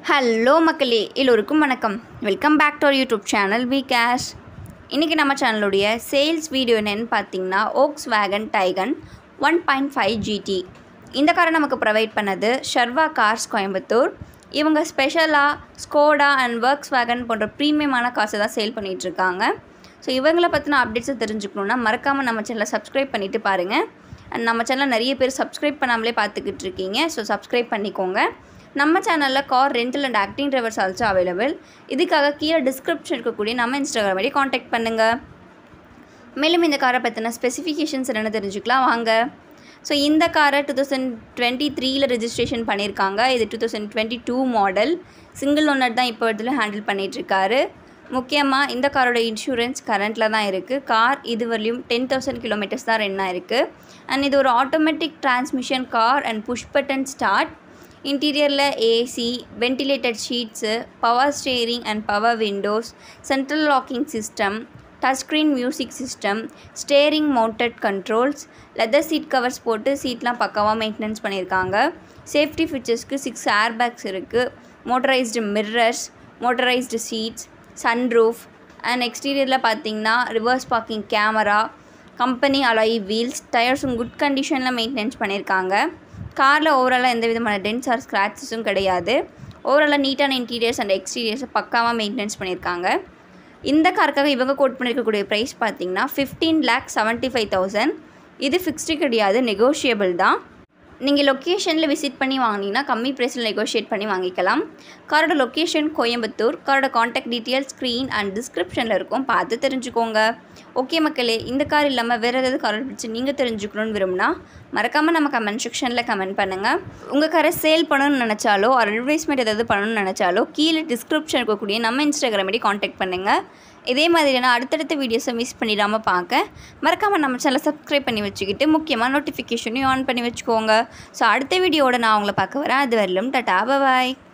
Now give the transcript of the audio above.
hello மக்களே எல்லோருக்கும் வணக்கம் welcome back to our YouTube channel V cash இன்றைக்கி நம்ம சேனலுடைய சேல்ஸ் வீடியோ என்னென்னு பார்த்தீங்கன்னா Volkswagen Taigun one point five GT இந்த காரை நமக்கு ப்ரொவைட் பண்ணது ஷர்வா கார்ஸ் கோயம்புத்தூர் இவங்க ஸ்பெஷலாக ஸ்கோடா அண்ட் ஒர்க்ஸ் வேகன் போன்ற ப்ரீமியமான காசை தான் சேல் பண்ணிகிட்ருக்காங்க ஸோ இவங்கள பற்றின அப்டேட்ஸை தெரிஞ்சுக்கணுன்னா மறக்காமல் நம்ம சேனலை சப்ஸ்கிரைப் பண்ணிவிட்டு பாருங்கள் அண்ட் நம்ம சேனலில் நிறைய பேர் சப்ஸ்கிரைப் பண்ணாமலே பார்த்துக்கிட்டு இருக்கீங்க ஸோ சப்ஸ்கிரைப் பண்ணிக்கோங்க நம்ம சேனலில் car rental and acting drivers also available இதுக்காக கீழே டிஸ்கிரிப்ஷன் இருக்கக்கூடிய நம்ம இன்ஸ்டாகிராம் வழி காண்டாக்ட் பண்ணுங்கள் மேலும் இந்த காரை பற்றின ஸ்பெசிஃபிகேஷன்ஸ் என்னென்னு தெரிஞ்சுக்கலாம் வாங்க ஸோ இந்த காரை டூ தௌசண்ட் டுவெண்ட்டி த்ரீல ரெஜிஸ்ட்ரேஷன் பண்ணியிருக்காங்க இது two thousand twenty two model single owner தான் இப்போ இதில் ஹேண்டில் பண்ணிகிட்ருக்காரு முக்கியமாக இந்த காரோட இன்சூரன்ஸ் கரண்ட்டில் தான் இருக்குது கார் இதுவரையும் டென் தௌசண்ட் கிலோமீட்டர்ஸ் தான் ரன் ஆயிருக்கு அண்ட் இது ஒரு automatic transmission car and push button start இன்டீரியரில் AC ventilated seats power steering and power windows central locking system touch screen music system steering mounted controls leather seat covers போட்டு சீட்லாம் பக்காவாக maintenance பண்ணியிருக்காங்க safety ஃபீச்சர்ஸ்க்கு six air bags இருக்குது motorised mirrors motorised seats sunroof and எக்ஸ்டீரியரில் பார்த்தீங்கன்னா reverse parking camera company alloy wheels டயர்ஸும் good கண்டிஷனில் மெயின்டெனன்ஸ் பண்ணியிருக்காங்க காரில் ஓவராலாக எந்த விதமான டென்ஸ் ஆர் ஸ்க்ராச்சஸும் கிடையாது ஓவராலாக நீட்டான இன்டீரியர்ஸ் அண்ட் எக்ஸ்டீரியர்ஸை பக்காவாக மெயின்டெனன்ஸ் பண்ணியிருக்காங்க இந்த காருக்காக இவங்க கோட் பண்ணியிருக்கக்கூடிய ப்ரைஸ் பார்த்தீங்கன்னா fifteen lakh seventy five thousand இது ஃபிக்ஸ்டு கிடையாது நெகோஷியபிள் தான் நீங்கள் லொக்கேஷனில் விசிட் பண்ணி வாங்கினீங்கன்னா கம்மி ப்ரைஸில் நெகோஷியேட் பண்ணி வாங்கிக்கலாம் காரோட லொக்கேஷன் கோயம்புத்தூர் காரோட காண்டாக்ட் டீட்டெயில் ஸ்க்ரீன் அண்ட் டிஸ்கிரிப்ஷனில் இருக்கும் பார்த்து தெரிஞ்சுக்கோங்க ஓகே மக்களே இந்த கார் இல்லாமல் வேறு ஏதாவது காரை பிடிச்சி நீங்கள் தெரிஞ்சுக்கணும்னு விரும்பினா மறக்காமல் நம்ம கமெண்ட் செக்ஷனில் கமெண்ட் பண்ணுங்கள் உங்கள் காரை சேல் பண்ணணும்னு நினச்சாலோ ஒரு அட்வர்டைஸ்மெண்ட் ஏதாவது பண்ணணும்னு நினச்சாலோ கீழே டிஸ்கிரிப்ஷன் இருக்கக்கூடிய நம்ம இன்ஸ்டாகிராம் ஐடி காண்டாக்ட் பண்ணுங்கள் இதே மாதிரியான அடுத்தடுத்த வீடியோஸை மிஸ் பண்ணிடாமல் பார்க்க மறக்காமல் நம்ம சேனலை சப்ஸ்கிரைப் பண்ணி வச்சுக்கிட்டு முக்கியமாக நோட்டிஃபிகேஷனையும் ஆன் பண்ணி வச்சுக்கோங்க ஸோ அடுத்த வீடியோவோட நான் உங்களை பார்க்க வரேன் அது வரலும் டாட்டா பாய்